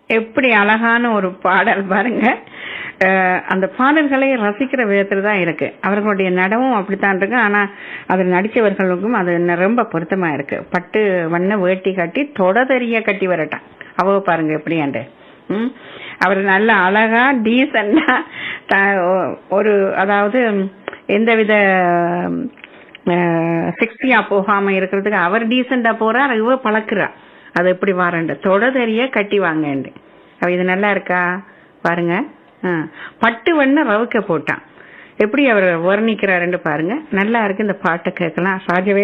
எப்படி அழகான ஒரு பாடல் பாருங்க அஹ் அந்த பாடல்களை ரசிக்கிற விதத்துல தான் இருக்கு அவர்களுடைய நடவும் அப்படித்தான் இருக்கு ஆனா அதில் நடிச்சவர்களுக்கும் அது இன்னும் ரொம்ப பொருத்தமா இருக்கு பட்டு வண்ண வேட்டி கட்டி தொடதறிய கட்டி வரட்டான் அவ பாருங்க எப்படியாண்டு ம் அவர் நல்ல அழகா டீசெண்டா ஒரு அதாவது எந்தவித செக்ஸியா போகாம இருக்கிறதுக்கு அவர் டீசெண்டா போறார் இவ பழக்குறா அது எப்படி வாரண்டு தொடதறிய கட்டி வாங்கண்டு அவ இது நல்லா இருக்கா பாருங்க ஆ. பட்டு வண்ண ரவுக்க போட்டான் எப்படி அவர் வர்ணிக்கிறாருன்னு பாருங்க நல்லா இருக்கு இந்த பாட்டை கேட்கலாம் ராஜவே